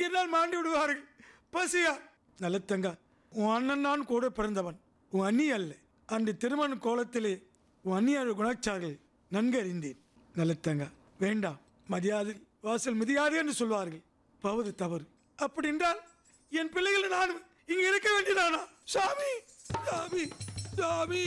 இங்கிருந்தால் மாண்டு விடுவார்கள் பசியா நல்ல தங்கா உன் அண்ணன் நான் கூட பிறந்தவன் உன் அண்ணி அல்ல அன்று திருமண கோலத்திலே உன் அண்ணியார் குணாச்சார்கள் நன்கு அறிந்தேன் நல்ல தங்கா வேண்டாம் மதியாது வாசல் மிதியாது என்று சொல்வார்கள் பவது தவறு அப்படி என்றால் என் பிள்ளைகள் நான் இங்கு இருக்க வேண்டியதானா சாமி சாமி சாமி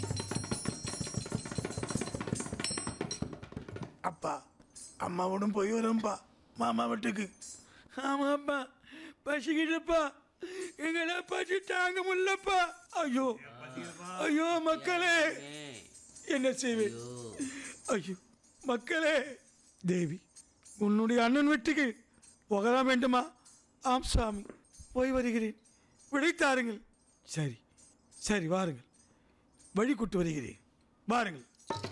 அப்பா அம்மாவோடும் போய் வரேன்ப்பா மாமா வீட்டுக்கு ஆமாப்பா பசிக்கிட்டப்பா எங்களை பசி தாங்க முடியலப்பா ஐயோ ஐயோ மக்களே என்ன செய்வேன் ஐயோ மக்களே தேவி உன்னுடைய அண்ணன் வீட்டுக்கு போகலாம் வேண்டுமா ஆம் சாமி போய் வருகிறேன் விடை தாருங்கள் சரி சரி வாருங்கள் வழி கூட்டு வருகிறேன் வாருங்கள்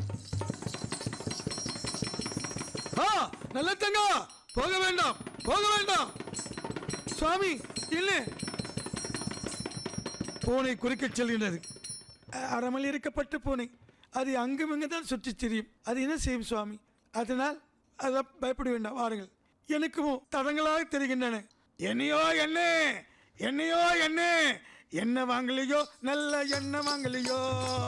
ஆ நல்ல தங்கா போக வேண்டாம் போக வேண்டாம் சுவாமி இல்லை பூனை குறுக்கச் செல்கின்றது அ- அறமல் இருக்கப்பட்ட பூனை அது அங்கும் இங்கு தான் சுற்றித் திரியும் அது என்ன செய்யும் சுவாமி அதனால் அதை பயப்பட வேண்டாம் வாருங்கள் எனக்கும் தடங்களாக தெரிகின்றன என்னையோ என்ன என்னையோ என்ன என்ன வாங்கலையோ நல்ல எண்ணெய் வாங்கலையோ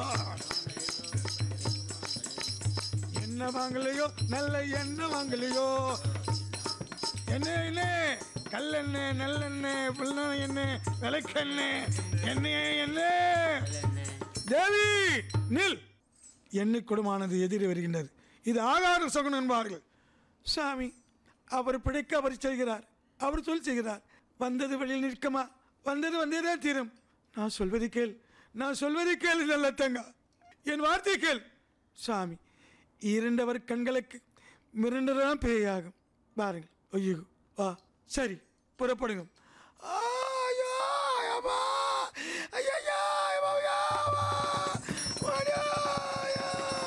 என்ன வாங்கலையோ நல்ல எண்ணெய் வாங்கலையோ என்ன என்ன கல்லெண்ணெய் நல்லெண்ணெய் புல்ல எண்ணெய் விளக்கெண்ணெய் எண்ணெய் எண்ணெய் தேவி நில் எண்ணெய் குடமானது எதிரே வருகின்றது இது ஆகார சகுனம் என்பார்கள் சாமி அவர் பிழைக்க அவர் செய்கிறார் அவர் சொல் செய்கிறார் வந்தது வெளியில் நிற்கமா வந்தது வந்ததே தீரும் நான் சொல்வதை கேள் நான் சொல்வதை கேள் நல்ல தங்கா என் வார்த்தை கேள் சாமி இரண்டவர் கண்களுக்கு மிரண்டதான் பேயாகும் பாருங்கள் ஐயோ வா சரி புறப்படுங்க ஆயா, யப்பா. ஐயையா, யப்பா, யப்பா. வாடியா, ஐயா.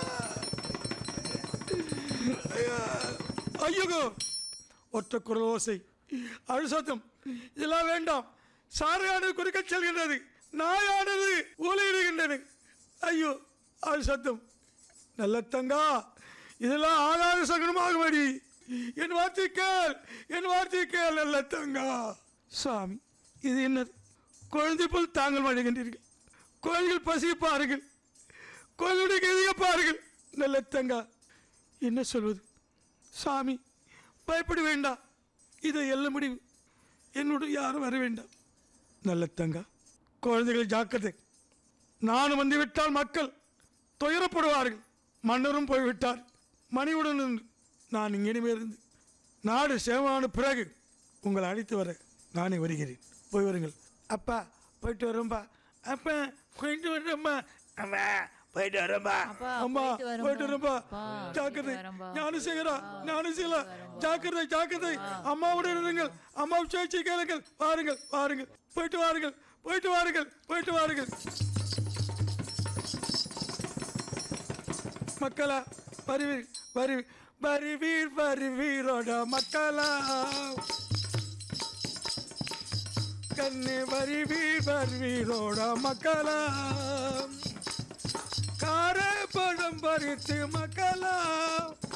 ஐயா. ஐயோ ஒற்ற குரல் ஓசை அழுசத்தம் இதெல்லாம் வேண்டாம் சாரையானது குறுக்க செல்கின்றது நாயானது ஊழையிடுகின்றன ஐயோ அழுசத்தம் நல்ல தங்கா இதெல்லாம் ஆதார சகனமாகும்படி என் வார்த்தை கேள் என் வார்த்தை கேள் நல்ல தங்கா சாமி இது என்னது குழந்தை போல் தாங்கள் வழங்குகின்றீர்கள் குழந்தைகள் பசிப்பார்கள் குழந்தையுடைய கதியை பாருங்கள் நல்ல தங்கா என்ன சொல்வது சாமி பயப்பட வேண்டாம் இதை எல்ல முடிவு என்னோட யாரும் வர வேண்டாம் நல்ல தங்கா குழந்தைகள் ஜாக்கிரதை நானும் வந்து விட்டால் மக்கள் துயரப்படுவார்கள் மன்னரும் போய்விட்டார் மணியுடன் இருந்து நான் இங்கினிமே இருந்து நாடு சேவான பிறகு உங்களை அழைத்து வர நானே வருகிறேன் போய் வருங்கள் அப்பா போயிட்டு வரோம்பா அப்பா போயிட்டு வரோம்பா அம்மா போயிட்டு வரோம்பா அப்பா, அம்மா போயிட்டு வரோம்பா. போயிட்டு வரோம்பா அப்பா, ஜாக்கிரதை போயிட்டு வரோம்பா. ஞானம் செய்கிறா ஞானம் செய்யலா ஜாக்கிரதை ஜாக்கிரதை அம்மாவுடன் இருங்கள் அம்மா பேச்சை கேளுங்கள் வாருங்கள் வாருங்கள் போயிட்டு வாருங்கள் போயிட்டு வாருங்கள் போயிட்டு வாருங்கள் மக்களா வருவீர் வருவீர் வருவீர் வருவீரோட மக்களா கண்ணே வருவீர் வருவீரோட மக்களா கார பழம் பறித்து மக்களா